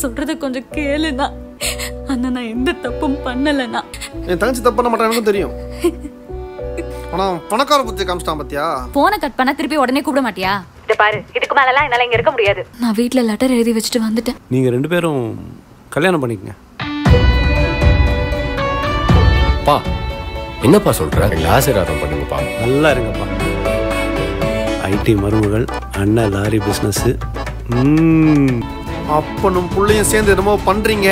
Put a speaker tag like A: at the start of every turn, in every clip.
A: சொல்றத கொஞ்சம் கேளுண்ணா அண்ணா நான் எந்த தப்பும் பண்ணலண்ணா
B: என் தங்கச்சி தப்பு பண்ண மாட்டான் எனக்கும் தெரியும் ஆனா பணக்கார புத்தி காமிச்சிட்டான் பாத்தியா
A: போனை கட் பண்ணா திருப்பி உடனே கூப்பிட மாட்டியா
C: இத பாரு இதுக்கு மேலலாம் என்னால இங்க இருக்க முடியாது
A: நான் வீட்ல லெட்டர் எழுதி வச்சுட்டு வந்துட்டேன்
D: நீங்கள் ரெண்டு பேரும் கல்யாணம் பண்ணிக்கங்க
E: பா என்னப்பா சொல்ற எங்களை ஆசீர்வாதம் பண்ணுங்கப்பா
D: நல்லா இருங்கப்பா ஐடி மருமகள் அண்ணன் லாரி பிஸ்னஸ்ஸு
B: அப்பனும் புள்ளையும் சேர்ந்து என்னமோ பண்றீங்க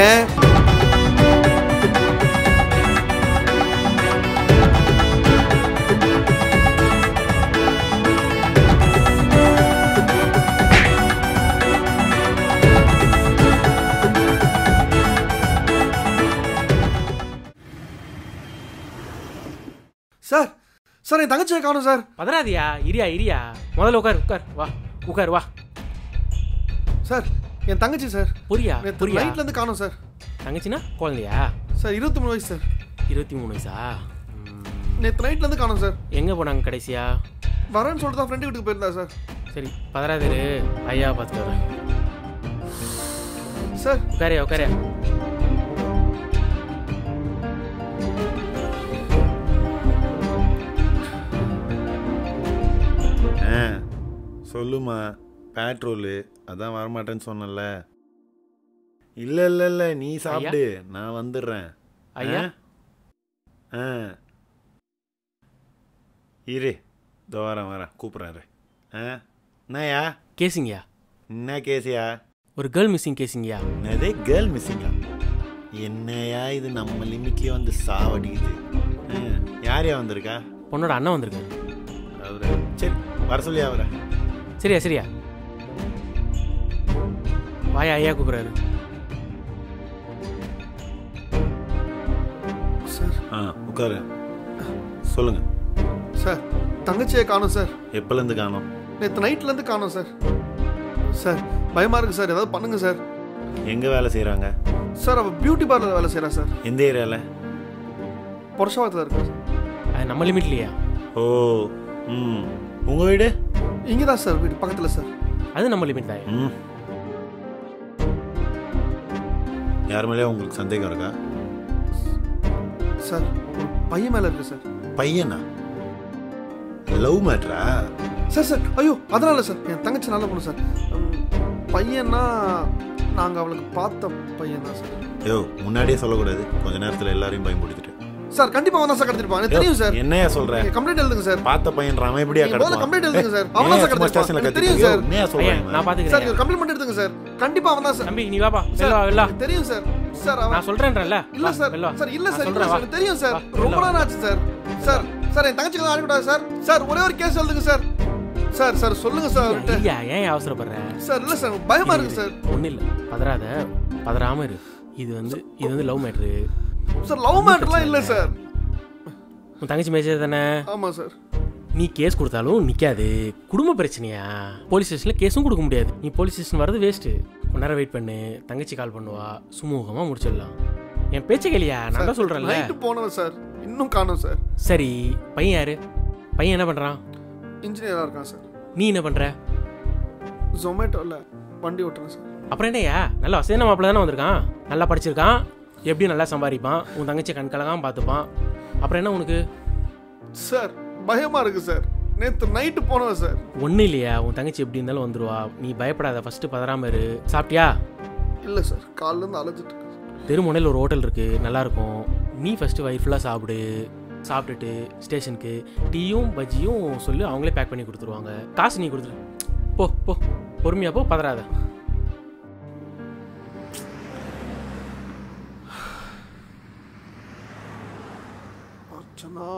B: சார் சார் என் தங்கச்சியை காணும் சார்
F: பதறாதியா இரியா இரியா முதல்ல உட்கார் உட்கார் வா உட்கார் வா
B: சார் என் தங்கச்சி சார்
F: புரியா
B: நேற்று
F: புரியா
B: நைட்ல இருந்து காணும் சார்
F: தங்கச்சினா குழந்தையா
B: சார் இருபத்தி மூணு வயசு சார்
F: இருபத்தி மூணு வயசா ம்,
B: நேற்று நைட்ல இருந்து காணும் சார்
F: எங்க போனாங்க கடைசியா
B: வரேன்னு சொல்லிட்டு தான் ஃப்ரெண்டு வீட்டுக்கு போயிருந்தா சார்
F: சரி பதறாதிரு ஐயா பார்த்துட்டு வரேன்
B: சார்
F: உட்காரியா உட்காரியா
G: ஆ சொல்லுமா பெட்ரோலு அதான் வரமாட்டேன்னு சொன்னல இல்லை இல்லை இல்லை நீ சாப்பிடு நான் வந்துடுறேன்
F: ஐயா
G: ஆ ஆ. இரு இதோ வரேன் வரேன் கூப்பிட்றேன் இரு. ஆ என்னய்யா
F: கேசிங்கயா
G: என்ன கேசியா
F: ஒரு கேர்ள் மிஸ்ஸிங் கேசிங்கயா
G: என்னதே கேர்ள் மிஸ்ஸிங்கா என்னையா இது நம்ம லிமிட்லேயே வந்து சாவடிக்குது ஆ, யாரையா வந்திருக்கா
F: பொண்ணோட அண்ணன் வந்திருக்காரு
G: அவரு சரி வர சொல்லியா அவரை
F: சரியா சரியா வாயா ஐயா கூப்பிடுறாரு
B: சார்
G: ஆ உட்காரு சொல்லுங்க
B: சார் தங்கச்சியை காணும் சார்
G: எப்போலேருந்து காணோம்
B: நேற்று நைட்ல இருந்து காணும் சார் சார் பயமா இருக்கு சார் ஏதாவது பண்ணுங்க சார்
G: எங்கே வேலை செய்கிறாங்க
B: சார் அவ பியூட்டி பார்லர் வேலை செய்யறா சார்
G: எந்த ஏரியாவில்
B: புருஷவாரத்தில் இருக்கா சார்
F: அது நம்ம லிமிட்லையா
G: ஓ ம் உங்கள் வீடு
B: இங்கே தான் சார் வீடு பக்கத்தில் சார்
F: அது நம்ம லிமிட் தான்
G: ம் யார் மேலேயும் உங்களுக்கு சந்தேகம் இருக்கா
B: சார் ஒரு பையன் மேலே இருக்கு சார்
G: பையனா லவ் மேட்ரா
B: சார் சார் ஐயோ அதனால சார் என் தங்கச்சி நல்ல பொண்ணு சார் உம், பையன்னா நாங்கள் அவளுக்கு பார்த்த பையன் தான் சார்
G: ஐயோ முன்னாடியே சொல்லக்கூடாது கொஞ்ச நேரத்தில் எல்லாரையும் பயன்படுத்திட்டு
B: சார் கண்டிப்பாக அவன் தான் சார் கடத்திருப்பான் எனக்கு தெரியும் சார்
G: என்னையா சொல்ற
B: நீங்க கம்ப்ளைண்ட் எழுதுங்க சார்
G: பார்த்த பையன் அவன் எப்படியா
B: நீங்க முதல்ல
G: கடத்துவான்
B: complaint எழுதுங்க சார். அவன்
G: ஏன்
B: தான்
G: சும்மா
B: கடத்திருப்பான்.
G: ஸ்டேஷன்ல
B: எனக்கு
G: கத்திட்டு
B: தெரியும்
G: இருக்கியோ?
B: சார்.
G: என்னையா
F: ஐயா
G: சொல்றேன்
F: நான்
B: சார்
F: பாத்துக்கிறேன்
B: இது கம்ப்ளைண்ட் பண்ணி எடுத்துங்க சார் கண்டிப்பா அவன் தான் சார்
F: தம்பி நீ வாப்பா
B: சார்
F: வெள்ளா வெள்ளா
B: எனக்கு தெரியும் சார் சார் அவன்
F: நான் சொல்றேன்றல
B: இல்ல சார்
F: வெள்ளா
B: சார் இல்ல
F: நான்
B: சார் இல்ல
F: சொல்றேன் வா
B: சார் எனக்கு தெரியும் சார்
F: வா,
B: ரொம்ப
F: வெள்ளா.
B: நாள் ஆச்சு சார் சார் சார் என் தங்கச்சிக்கு ஆடிக்கூடாது சார் சார் ஒரே ஒரு கேஸ் எழுதுங்க சார் சார் சார் சொல்லுங்க சார் அவர்கிட்ட
F: ஐயா ஏன் அவசரப்படுற
B: சார் இல்ல சார் பயமா இருக்கு சார்
F: ஒன்றும் இல்லை பதறாத பதறாம இரு இது வந்து இது வந்து லவ் மேட்ரு
B: சார் லவ் மேட்டர்லாம் இல்ல சார்
F: உன் தங்கச்சி மேசேஜ் தானே
B: ஆமா சார்
F: நீ கேஸ் கொடுத்தாலும் நிக்காது குடும்ப பிரச்சனையா போலீஸ் ஸ்டேஷன்ல கேஸும் கொடுக்க முடியாது நீ போலீஸ் ஸ்டேஷன் வரது வேஸ்ட் கொஞ்ச நேரம் வெயிட் பண்ணு தங்கச்சி கால் பண்ணுவா சுமூகமா முடிச்சிடலாம் என் பேச்ச கேளியா நான் தான் சொல்றேன்ல
B: நைட்டு போனவன் சார் இன்னும் காணோம் சார்
F: சரி பையன் யாரு பையன் என்ன பண்றான்
B: இன்ஜினியரா இருக்கான் சார்
F: நீ என்ன பண்ற
B: ஜொமேட்டோல வண்டி ஓட்டுறேன் சார்
F: அப்புறம் என்னய்யா நல்லா வசதியான மாப்பிள்ள தானே வந்திருக்கான் நல்லா படிச்சிருக்கான் எப்படி நல்லா சம்பாதிப்பான் உன் தங்கச்சி கண்கலகாம பார்த்துப்பான் அப்புறம் என்ன உனக்கு
B: சார் பயமா இருக்கு சார் நேத்து நைட்டு போனவன் சார்
F: ஒன்றும் இல்லையா உன் தங்கச்சி எப்படி இருந்தாலும் வந்துருவா நீ பயப்படாத ஃபர்ஸ்ட் பதறாம இரு சாப்பிட்டியா
B: இல்ல சார் காலைல இருந்து அலைஞ்சிட்டு இருக்கேன்
F: தெருமுனையில் ஒரு ஹோட்டல் இருக்கு நல்லா இருக்கும் நீ ஃபர்ஸ்ட் வயிறு ஃபுல்லாக சாப்பிடு சாப்பிட்டுட்டு ஸ்டேஷனுக்கு டீயும் பஜ்ஜியும் சொல்லி அவங்களே பேக் பண்ணி கொடுத்துருவாங்க காசு நீ கொடுத்துரு போ போ பொறுமையா போ பதறாத
B: அர்ச்சனா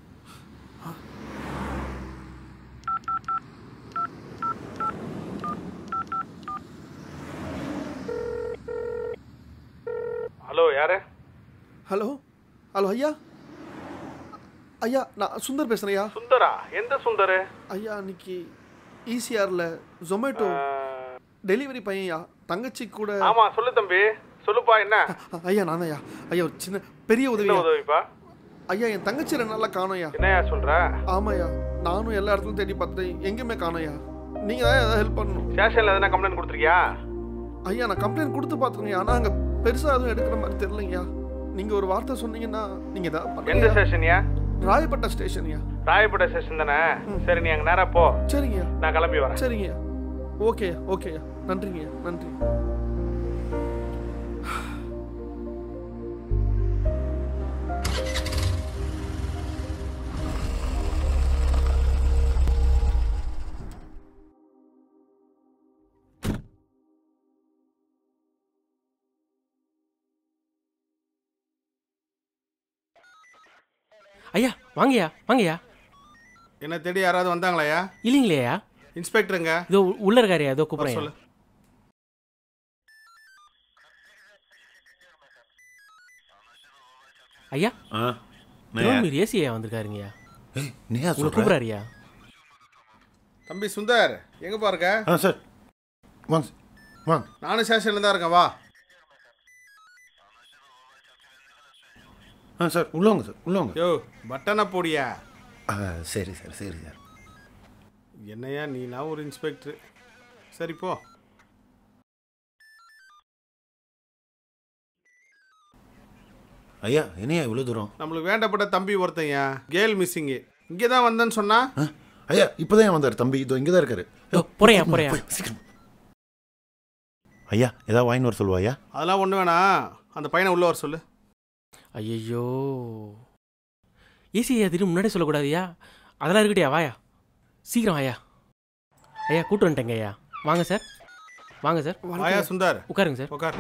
H: ஹலோ யாரு
B: ஹலோ ஹலோ ஐயா ஐயா நான் சுந்தர் பேசுறேன் ஐயா
H: சுந்தரா எந்த சுந்தர்
B: ஐயா இன்னைக்கு ஈசிஆர்ல ஜொமேட்டோ டெலிவரி பையன்யா தங்கச்சி கூட
H: ஆமா சொல்லு தம்பி சொல்லுப்பா என்ன
B: அ- ஐயா நான் ஐயா ஐயா ஒரு சின்ன பெரிய
H: என்ன
B: உதவி
H: உதவிப்பா
B: ஐயா என் தங்கச்சி ரெண்டு நாளா காணோம் ஐயா
H: என்னையா சொல்ற
B: ஆமாய்யா நானும் எல்லா இடத்துலையும் தேடி பார்த்தேன் எங்கேயுமே காணோம் ஐயா நீங்க தான் ஏதாவது ஹெல்ப் பண்ணணும்
H: ஸ்டேஷன்ல எதனா கம்ப்ளைண்ட் கொடுத்துருக்கியா
B: ஐயா நான் கம்ப்ளைண்ட் கொடுத்து பார்த்துருங்க ஆனால் அங்கே பெருசாக எதுவும் எடுக்கிற மாதிரி தெரிலங்கய்யா நீங்கள் ஒரு வார்த்தை சொன்னீங்கன்னா நீங்கள்
H: எந்த
B: ஏதாவது
H: ஸ்டேஷன்யா
B: ராயப்பட்ட ஸ்டேஷன்யா
H: ராயப்பேட்டை ஸ்டேஷன் தானே சரி நீ அங்கே நேரா போ
B: சரிங்கய்யா
H: நான் கிளம்பி வரேன்
B: சரிங்கய்யா ஓகேயா ஓகேயா நன்றிங்கய்யா நன்றி
F: ஐயா வாங்கய்யா வாங்கய்யா
H: என்ன தேடி யாராவது வந்தாங்களாயா
F: இல்லைங்களேயா
H: இன்ஸ்பெக்டருங்க
F: இதோ உள்ள இருக்காருயா இதோ
H: வர
F: கூப்பிட்றேன்
H: சொல்லு
F: ஐயா
G: ஆ
F: திருவண்ணூர் ஏசியா வந்திருக்காருங்கய்யா
G: ஏய் நீயா
F: உங்களை
G: சொல்ற
F: கூப்பிட்றாருயா
H: தம்பி சுந்தர் எங்கப்பா இருக்க
G: ஆ சார் வாங்க சார். வாங்க
H: நானும் ஸ்டேஷன்ல தான் இருக்கேன் வா
G: ஆ சார் உள்ள வாங்க சார் உள்ள வாங்க
H: யோ பட்டனை போடியா
G: ஆ சரி சார் சரி சார்
H: என்னையா நீனா ஒரு இன்ஸ்பெக்டர் சரி போ
G: ஐயா என்னையா இவ்வளோ தூரம்
H: நம்மளுக்கு வேண்டப்பட்ட தம்பி ஒருத்தன்யா கேல் மிஸ்ஸிங்கு இங்கே தான் வந்தேன்னு சொன்னா
G: ஆ ஐயா இப்போதான் வந்தார் தம்பி இதோ இங்கே தான் இருக்காரு
F: இதோ போறேயா போறேயா
G: போய், சீக்கிரம் ஐயா ஏதாவது வாங்கின்னு வர சொல்லுவா ஐயா
H: அதெல்லாம் ஒன்று வேணாம் அந்த பையனை உள்ள வர சொல்லு
F: ஐயோ ஏசி ஐயா திடீர்னு முன்னாடியே சொல்லக்கூடாதுயா அதெல்லாம் இருக்கட்டியா வாயா சீக்கிரம் வாயா ஐயா கூட்டு வந்துட்டேங்க ஐயா வாங்க சார் வாங்க சார்
H: வாயா சுந்தர்
F: உட்காருங்க சார்
H: உட்கார்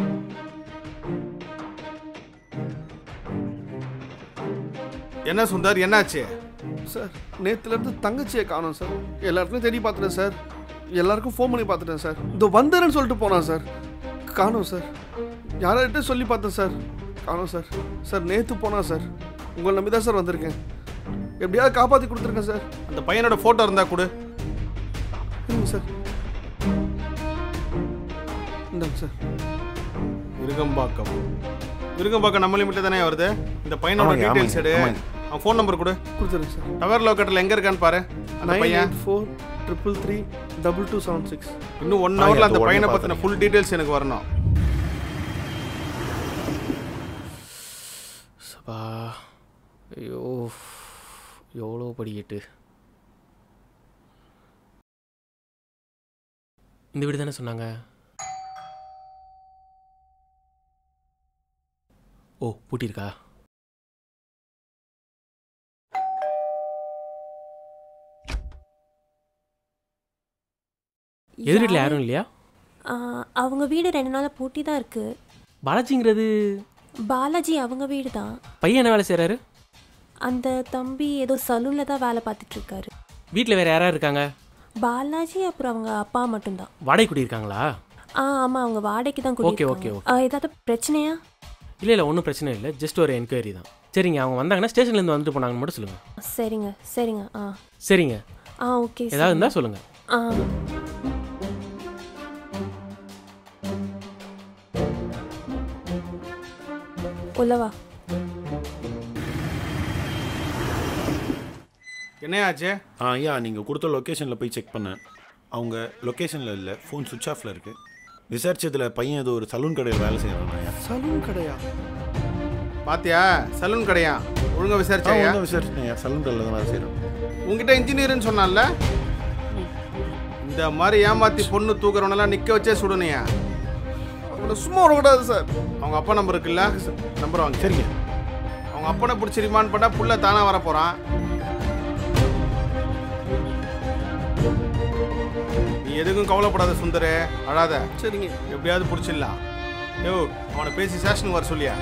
H: என்ன சுந்தர் என்னாச்சு
B: சார் நேற்றுலேருந்து தங்கச்சியை காணோம் சார் எல்லாருக்கும் தேடி பார்த்துட்டேன் சார் எல்லாருக்கும் ஃபோன் பண்ணி பார்த்துட்டேன் சார் இதோ வந்துடுறேன்னு சொல்லிட்டு போனான் சார் காணோம் சார் யார்கிட்ட சொல்லி பார்த்தேன் சார் காணோம் சார் சார் நேற்று போனான் சார் உங்களை நம்பி தான் சார் வந்திருக்கேன் எப்படியாவது காப்பாற்றி கொடுத்துருக்கேன் சார்
H: அந்த பையனோட ஃபோட்டோ இருந்தா கொடு
B: இருங்க சார் இந்தாங்க சார்
H: விருகம்பாக்கம் விருகம்பாக்கம் நம்ம லிமிட்ல தானே வருது இந்த பையனோட
G: ஆமாங்க,
H: டீடைல்ஸ் எடு
G: ஆமாங்க,
H: அவன் ஃபோன் நம்பர் கொடு
B: கொடுத்துருங்க சார்
H: டவர் லோக்கேட்டில் எங்க இருக்கான்னு பாரு அந்த
B: நைன்
H: பையன்
B: eight four triple three double two seven six
H: இன்னும் ஒன்
G: ஆ,
H: ஹவர்ல அந்த
G: அது
H: பையனை
G: உடனே
H: பத்தின ஃபுல் டீடைல்ஸ் எனக்கு வரணும்
F: சபா ஐயோ எவ்வளோ படிக்கட்டு இந்த வீடு தானே சொன்னாங்க ஓ பூட்டியிருக்கா எதிர் வீட்டில் யாரும் இல்லையா
I: ஆ, அவங்க வீடு ரெண்டு நாள் பூட்டி தான் இருக்கு
F: பாலாஜிங்கிறது
I: பாலாஜி அவங்க வீடு தான்
F: பையன் என்ன வேலை செய்கிறாரு
I: அந்த தம்பி ஏதோ சலூனில் தான் வேலை பார்த்துட்டு இருக்காரு
F: வீட்டில் வேறு யாராவது இருக்காங்க
I: பாலாஜி அப்புறம் அவங்க அப்பா மட்டும்தான்
F: வாடகை குடியிருக்காங்களா
I: ஆ ஆமாம் அவங்க வாடகைக்கு தான்
F: ஓகே, ஓகே,
I: குடியிருக்காங்க. ஆ, ஏதாவது பிரச்சனையா
F: இல்லை இல்லை ஒன்றும் பிரச்சனை இல்லை ஜஸ்ட் ஒரு என்கொயரி தான் சரிங்க அவங்க வந்தாங்கன்னா ஸ்டேஷன்லேருந்து வந்துட்டு போனாங்கன்னு மட்டும் சொல்லுங்கள்
I: சரிங்க சரிங்க ஆ
F: சரிங்க
I: ஆ ஓகே
F: ஏதாவது இருந்தால் சொல்லுங்கள்
I: ஆ உள்ளவா
H: என்னையாச்சு
G: ஆ ஐயா நீங்கள் கொடுத்த லொக்கேஷனில் போய் செக் பண்ணேன் அவங்க லொக்கேஷனில் இல்லை ஃபோன் சுவிட்ச் ஆஃபில் இருக்குது விசாரிச்சதில் பையன் ஏதோ ஒரு சலூன் கடையில் வேலை செய்கிறான் ஐயா
B: சலூன் கடையா
H: பாத்தியா சலூன் கடையா ஒழுங்கா
G: ஆ
H: விசாரிச்சாயா
G: ஒன்றும் விசாரிச்சேன் ஐயா சலூன் கடையில் தான் வேலை செய்கிறோம்
H: உங்ககிட்ட இன்ஜினியர்னு சொன்னான்ல இந்த மாதிரி ஏமாத்தி பொண்ணு தூக்குறவனெல்லாம் நிக்க வச்சே சுடணையா
B: அவனை சும்மா விடக்கூடாது சார்
H: அவங்க அப்பா நம்பர் இருக்குல்ல நம்பர் வாங்க
G: சரிங்க
H: அவங்க அப்பனை பிடிச்சி ரிமாண்ட் பண்ணா புள்ள தானா வர போறான் நீ எதுக்கும் கவலைப்படாத சுந்தரே அழாத
B: சரிங்க
H: எப்படியாவது பிடிச்சிடலாம் யோ அவனை பேசி ஸ்டேஷனுக்கு வர சொல்லியா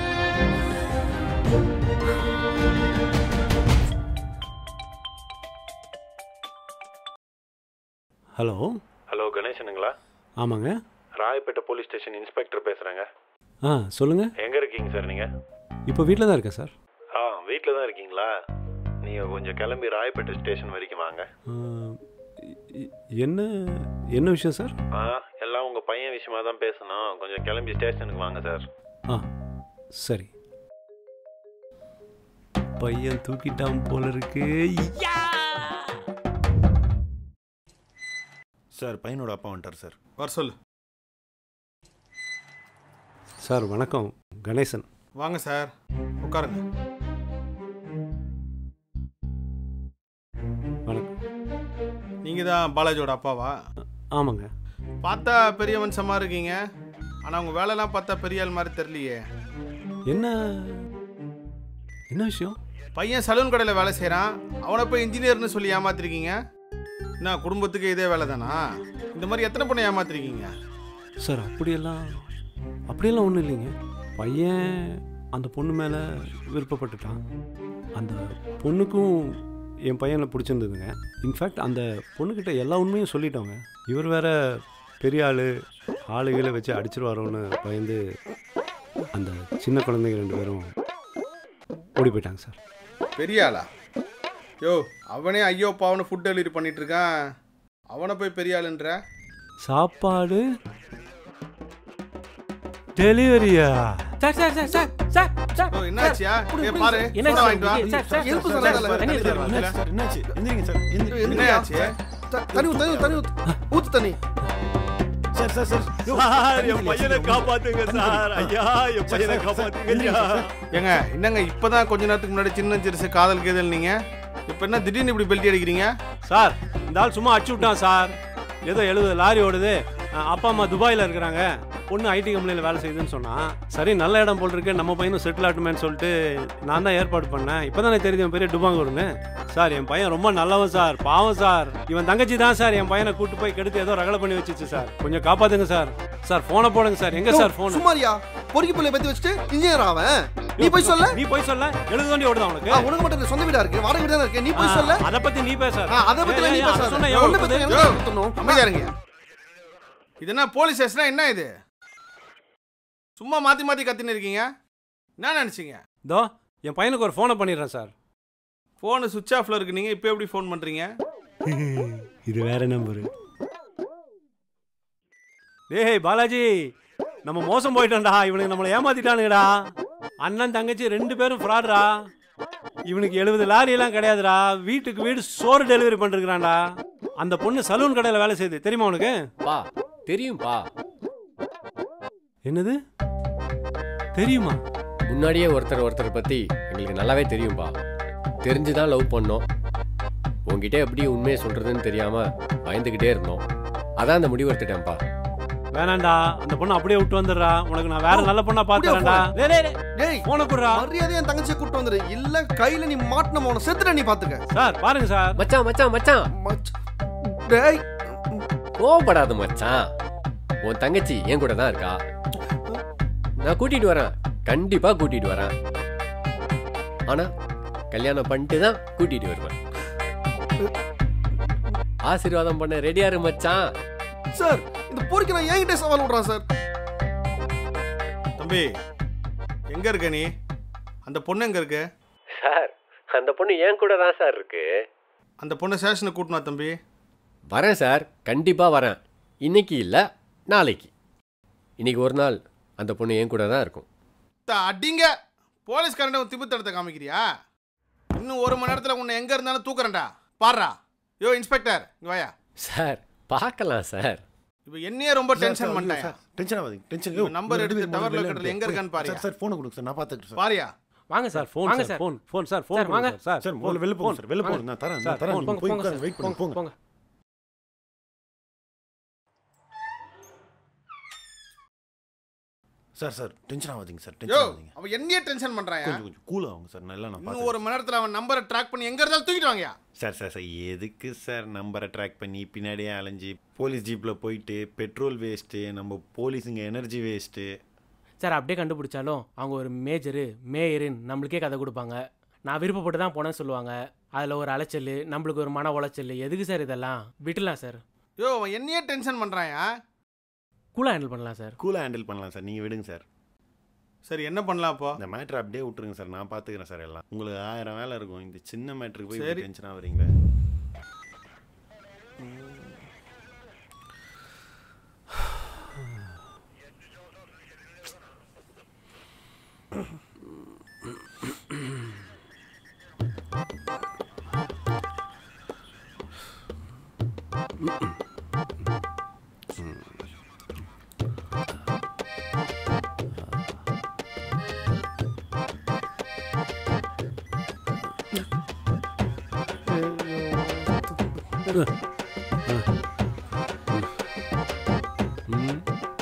D: ஹலோ
E: ஹலோ கணேசனுங்களா
D: ஆமாங்க
E: ராயப்பேட்டை போலீஸ் ஸ்டேஷன் இன்ஸ்பெக்டர் பேசுகிறேங்க
D: ஆ சொல்லுங்கள்
E: எங்கே இருக்கீங்க சார் நீங்கள்
D: இப்போ வீட்டில் தான் இருக்கேன் சார்
E: ஆ வீட்டில் தான் இருக்கீங்களா நீங்கள் கொஞ்சம் கிளம்பி ராயப்பேட்டை ஸ்டேஷன் வரைக்கும் வாங்க
D: ஆ, இ- என்ன என்ன விஷயம் சார்
E: ஆ எல்லாம் உங்கள் பையன் விஷயமா தான் பேசணும் கொஞ்சம் கிளம்பி ஸ்டேஷனுக்கு வாங்க சார்
D: ஆ சரி பையன் தூக்கிட்டான் போல இருக்கு
G: சார் பையனோட அப்பா வந்துட்டார் சார்
H: வர சொல்லு
D: சார் வணக்கம் கணேசன்
H: வாங்க சார் உட்காருங்க
D: வணக்கம்
H: நீங்கள் தான் பாலாஜியோட அப்பாவா
D: ஆமாங்க
H: பார்த்தா பெரிய மனுஷமா இருக்கீங்க ஆனால் உங்கள் வேலைலாம் பார்த்தா பெரிய ஆள் மாதிரி தெரியலையே
D: என்ன என்ன விஷயம்
H: பையன் சலூன் கடையில் வேலை செய்கிறான் அவனை போய் இன்ஜினியர்னு சொல்லி ஏமாத்திருக்கீங்க என்ன குடும்பத்துக்கு இதே வேலை தானா இந்த மாதிரி எத்தனை பொண்ணை ஏமாத்திருக்கீங்க
D: சார் அப்படியெல்லாம் அப்படியெல்லாம் ஒன்றும் இல்லைங்க பையன் அந்த பொண்ணு மேலே விருப்பப்பட்டுட்டான் அந்த பொண்ணுக்கும் என் பையனை பிடிச்சிருந்ததுங்க இன்ஃபேக்ட் அந்த பொண்ணுக்கிட்ட எல்லா உண்மையும் சொல்லிட்டோங்க இவர் வேற பெரிய ஆள் ஆளுகளை வச்சு அடிச்சிருவாரோன்னு பயந்து அந்த சின்ன குழந்தைங்க ரெண்டு பேரும் ஓடி போயிட்டாங்க சார்
H: பெரிய ஆளா யோ அவனே ஐயோ பாவனு ஃபுட் டெலிவரி பண்ணிட்டு இருக்கான் அவனை போய் பெரிய ஆளுன்ற
D: சாப்பாடு டெலிவரியா
F: sir sir sir sir sir sir
H: ஓ என்னாச்சியா ஏ பாரு
F: என்ன
H: சோடா வாங்கிட்டு வா
F: சார் சார்
B: எலும்பு
F: சார்
B: சார்,
F: சார்
B: சார்,
F: தண்ணி
H: சார்,
F: எடுத்துட்டு
H: சார்,
F: வாங்க.
G: சார் என்னாச்சு எந்திரிங்க சார் எந்திரி-
H: என்னாச்சு
B: த- தண்ணி ஊத்து, தண்ணி ஊத்து, தண்ணி ஊத்து. ஊத்து தண்ணி
G: சார் சார் சார் யோ,
D: சார் என் பையனை காப்பாத்துங்க சார் ஐயா என் பையனை காப்பாத்துங்க ஐயா
H: ஏங்க என்னங்க இப்பதான் கொஞ்ச நேரத்துக்கு முன்னாடி சின்ன சிறுசு காதல் கேதல் நீங்க இப்போ என்ன திடீர்னு இப்படி பெல்ட்டி அடிக்கிறீங்க
D: சார் இந்த ஆள் சும்மா அடிச்சு விட்டான் சார் ஏதோ எழுபது லாரி ஓடுது அஹ் அப்பா அம்மா துபாயில் இருக்கிறாங்க பொண்ணு ஐடி கம்பெனியில் வேலை செய்யுதுன்னு சொன்னான் சரி நல்ல இடம் போல் இருக்கு நம்ம பையனும் செட்டில் ஆட்டுமேன்னு சொல்லிட்டு நான் தான் ஏற்பாடு பண்ணேன் இப்போ தானே தெரியுது இவன் பெரிய டுபாங்கூர்னு சார் என் பையன் ரொம்ப நல்லவன் சார் பாவம் சார் இவன் தங்கச்சி தான் சார் என் பையனை கூட்டு போய் கெடுத்து ஏதோ ரகலை பண்ணி வச்சிச்சு சார் கொஞ்சம் காப்பாத்துங்க சார் சார் ஃபோனை போடுங்க சார் எங்க சார் ஃபோன்
B: சுமாரியா பொறுக்கி பிள்ளை பத்தி வச்சுட்டு இன்ஜினியர் அவன் நீ போய் சொல்ல
D: நீ போய் சொல்ல எழுபது வண்டி ஓடுதான்
B: ஆ,
D: உனக்கு
B: உனக்கு மட்டும் இல்ல, சொந்த வீடா இருக்கு வாடகை வீடா இருக்கு நீ போய் சொல்ல
D: அதை பத்தி நீ பேச
B: ஆ, அதை பத்தி நீ பேசாத
D: சொன்ன
B: ஒண்ணு பத்தி
D: எவ்வளவு
B: எனக்கு கொடுத்தணும்.
H: அமைதியா இருங்க இது என்ன போலீஸ் ஸ்டேஷனா என்ன இது சும்மா மாத்தி மாத்தி கத்தின்னு இருக்கீங்க என்ன நினைச்சீங்க
D: இதோ என் பையனுக்கு ஒரு ஃபோனை பண்ணிடுறேன் சார்
H: ஃபோனு சுவிட்ச் ஆஃப்ல இருக்கு நீங்க இப்போ எப்படி ஃபோன் பண்றீங்க
D: இது வேற நம்பரு டேய் பாலாஜி நம்ம மோசம் போயிட்டோம்டா இவனுக்கு நம்மளை ஏமாத்திட்டானுங்கடா அண்ணன் தங்கச்சி ரெண்டு பேரும் ஃப்ராட்ரா இவனுக்கு எழுபது லாரி எல்லாம் கிடையாதுடா வீட்டுக்கு வீடு சோறு டெலிவரி பண்ணிருக்கிறான்டா அந்த பொண்ணு சலூன் கடையில் வேலை செய்யுது தெரியுமா உனக்கு
J: பா தெரியும்பா
D: என்னது தெரியுமா
J: முன்னாடியே ஒருத்தர் ஒருத்தர் பத்தி எங்களுக்கு நல்லாவே தெரியும்பா தெரிஞ்சுதான் லவ் பண்ணோம் உன்கிட்ட எப்படி உண்மையை சொல்றதுன்னு தெரியாம பயந்துகிட்டே இருந்தோம் அதான் அந்த முடிவு எடுத்துட்டேன்ப்பா
D: வேணாம்டா அந்த பொண்ணு அப்படியே விட்டு வந்துடுறா உனக்கு நான் வேற நல்ல பொண்ணா பாத்துறேன்டா
B: டேய்
D: போன குடுறா
B: மரியாதை என் தங்கச்சியை கூட்டு வந்துரு இல்ல கையில நீ மாட்டின உன செத்துற நீ பாத்துக்க
D: சார் பாருங்க சார்
J: மச்சான் மச்சான் மச்சான்
B: மச்சான். டேய்
J: கோவப்படாத மச்சான் உன் தங்கச்சி என் கூட தான் இருக்கா நான் கூட்டிட்டு வரேன் கண்டிப்பா கூட்டிட்டு வரேன் ஆனா கல்யாணம் பண்ணிட்டு தான் கூட்டிட்டு வருவேன் ஆசீர்வாதம் பண்ண ரெடியா இரு மச்சான்
B: சார் இந்த போரிக்கு நான் என்கிட்ட சவால் விடுறான் சார்
H: தம்பி எங்க இருக்க நீ அந்த பொண்ணு எங்க இருக்கு
J: சார் அந்த பொண்ணு என் கூட தான் சார் இருக்கு
H: அந்த பொண்ணை ஸ்டேஷனுக்கு கூட்டினா தம்பி
J: வரேன் சார் கண்டிப்பா வரேன் இன்னைக்கு இல்ல நாளைக்கு இன்னைக்கு ஒரு நாள் அந்த பொண்ணு என் கூட தான் இருக்கும்
H: த அடிங்க போலீஸ்காரன் திபுத்தடத்தை காமிக்கிறியா இன்னும் ஒரு மணி நேரத்தில் உன்னை எங்கே இருந்தாலும் தூக்குறேன்டா பாடுறா யோ இன்ஸ்பெக்டர் இங்க வாயா
J: சார் பார்க்கலாம் சார்
H: இப்போ என்னையே ரொம்ப டென்ஷன் பண்ணிட்டேன்
G: டென்ஷன் ஆகாதீங்க டென்ஷன்
H: இவன் number எடுத்து tower ல இருக்கிறதுல எங்க இருக்கான்னு பாருயா.
G: சார் சார் ஃபோனை கொடுங்க சார் நான் பார்த்துக்கிறேன் சார்
H: பாரியா
F: வாங்க
D: சார்
F: சார்
D: ஃபோன்
F: வாங்க
D: sir
F: sir
D: phone phone sir phone
F: sir, வாங்க.
D: சார்
G: சார் முதல்ல வெளில போங்க சார் வெளில போங்க நான் தரேன் நான்
D: சார்,
G: தரேன்
D: போங்க,
G: நீங்க போய்
F: போங்க
G: உட்கார்ந்து
F: சார்
G: வெயிட் பண்ணுங்க
F: போங்க
G: போங்க
F: போங்க
G: சார் சார் டென்ஷன் ஆகாதீங்க சார்
H: யோ
G: டென்ஷன் ஆகாதீங்க
H: அவன் என்னையே டென்ஷன் பண்ணுறான்
G: கொஞ்சம் கொஞ்சம் கூல் ஆகுங்க சார் நல்லா நான்
H: இன்னும்
G: பார்த்து
H: ஒரு மணி நேரத்தில் அவன் நம்பரை ட்ராக் பண்ணி எங்கே இருந்தாலும் தூக்கிட்டு வாங்கயா
G: சார் சார் சார் எதுக்கு சார் நம்பரை ட்ராக் பண்ணி பின்னாடியே அலைஞ்சு போலீஸ் ஜீப்பில் போயிட்டு பெட்ரோல் வேஸ்ட்டு நம்ம போலீஸுங்க எனர்ஜி வேஸ்ட்டு
F: சார் அப்படியே கண்டுபிடிச்சாலும் அவங்க ஒரு மேஜரு மேயருன்னு நம்மளுக்கே கதை கொடுப்பாங்க நான் விருப்பப்பட்டு தான் போனேன்னு சொல்லுவாங்க அதில் ஒரு அலைச்சல் நம்மளுக்கு ஒரு மன உளைச்சல் எதுக்கு சார் இதெல்லாம் விட்டுலாம் சார்
H: யோ அவன் என்னையே டென்ஷன் பண்ணுறாயா
F: கூலாக ஹேண்டில் பண்ணலாம் சார்
G: கூலாக ஹேண்டில் பண்ணலாம் சார் நீங்கள் விடுங்க சார்
H: சரி என்ன பண்ணலாம் அப்போ
G: இந்த மேட்ரு அப்படியே விட்டுருங்க சார் நான் பார்த்துக்கிறேன் சார் எல்லாம் உங்களுக்கு ஆயிரம் வேலை இருக்கும் இந்த சின்ன மேட்ருக்கு போய்
H: சரி.
G: டென்ஷன் ஆகுறீங்களே
D: ம்.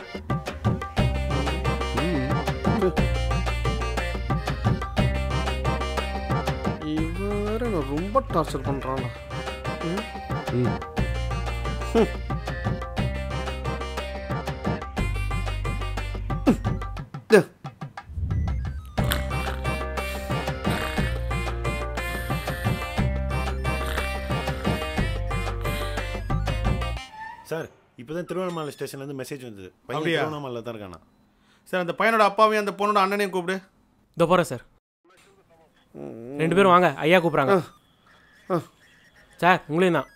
B: இவன் வேற என்னை ரொம்ப டார்ச்சர் பண்ணுறான்
D: ம்
G: சார் இப்போ தான் திருவண்ணாமலை ஸ்டேஷன்லேருந்து மெசேஜ் வந்தது பையன்
H: அப்படியா?
G: திருவண்ணாமலையில் தான் இருக்கானா
H: சார் அந்த பையனோட அப்பாவையும் அந்த பொண்ணோட அண்ணனையும் கூப்பிடு
F: இதோ போகிறேன் சார் ரெண்டு பேரும் வாங்க ஐயா கூப்பிட்றாங்க சார் உங்களையும் தான்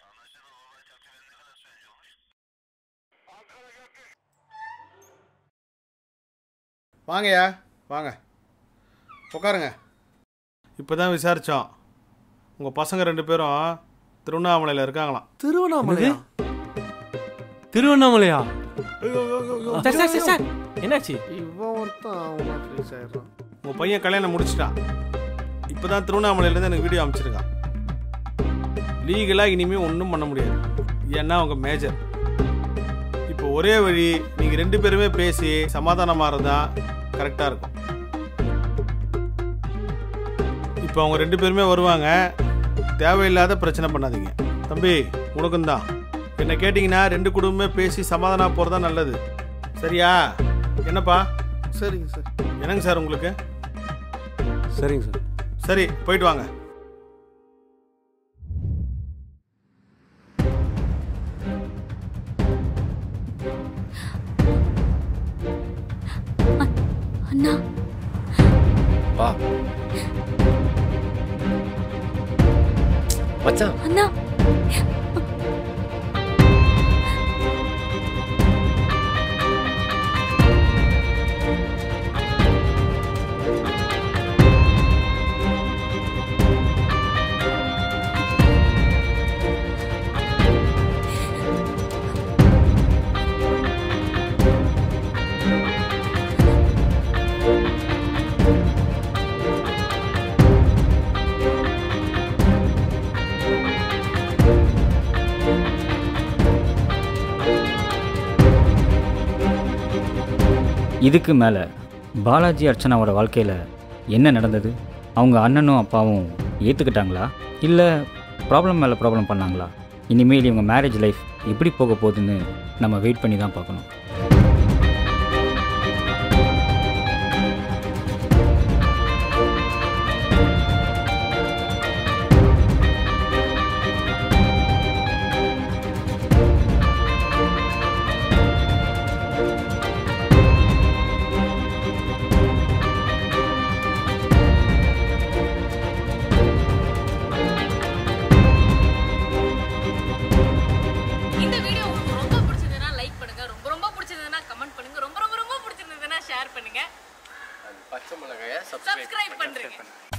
H: வாங்கய்யா வாங்க உட்காருங்க இப்போ தான் விசாரித்தோம் உங்கள் பசங்க ரெண்டு பேரும் திருவண்ணாமலையில் இருக்காங்களாம்
B: திருவண்ணாமலையா
D: திருவண்ணாமலையா
F: சார் சார் சார் சார் என்னாச்சு
B: இவன் ஒருத்தன் அவன் ஃப்ரீஸ் ஆயிடுறான்
H: உங்கள் பையன் கல்யாணம் முடிச்சிட்டான் இப்போ தான் திருவண்ணாமலையிலேருந்து எனக்கு வீடியோ அனுப்பிச்சிருக்கான் லீகலாக இனிமேல் ஒன்றும் பண்ண முடியாது ஏன்னா அவங்க மேஜர் இப்போ ஒரே வழி நீங்கள் ரெண்டு பேருமே பேசி சமாதானமாக இருந்தால் கரெக்டாக இருக்கும் இப்போ அவங்க ரெண்டு பேருமே வருவாங்க தேவையில்லாத பிரச்சனை பண்ணாதீங்க தம்பி உனக்கும் தான் என்ன கேட்டிங்கன்னா ரெண்டு குடும்பமே பேசி சமாதானம் போகிறதா நல்லது சரியா என்னப்பா
B: சரிங்க சார்
H: என்னங்க சார் உங்களுக்கு
D: சரிங்க சார்
H: சரி போயிட்டு வாங்க
A: அண்ணா
J: வா மச்சான்
A: அண்ணா
K: இதுக்கு மேலே பாலாஜி அர்ச்சனாவோட வாழ்க்கையில் என்ன நடந்தது அவங்க அண்ணனும் அப்பாவும் ஏற்றுக்கிட்டாங்களா இல்லை ப்ராப்ளம் மேலே ப்ராப்ளம் பண்ணாங்களா இனிமேல் இவங்க மேரேஜ் லைஃப் எப்படி போக போகுதுன்னு நம்ம வெயிட் பண்ணி தான் பார்க்கணும்
L: இந்த வீடியோ உங்களுக்கு ரொம்ப பிடிச்சிருந்ததுன்னா லைக் பண்ணுங்க ரொம்ப ரொம்ப பிடிச்சிருந்ததுன்னா கமெண்ட் பண்ணுங்க ரொம்ப ரொம்ப ரொம்ப பிடிச்சிருந்ததுன்னா ஷேர் பண்ணுங்க
J: பச்சை மிளகாய
L: சப்ஸ்கிரைப் பண்ணுங்க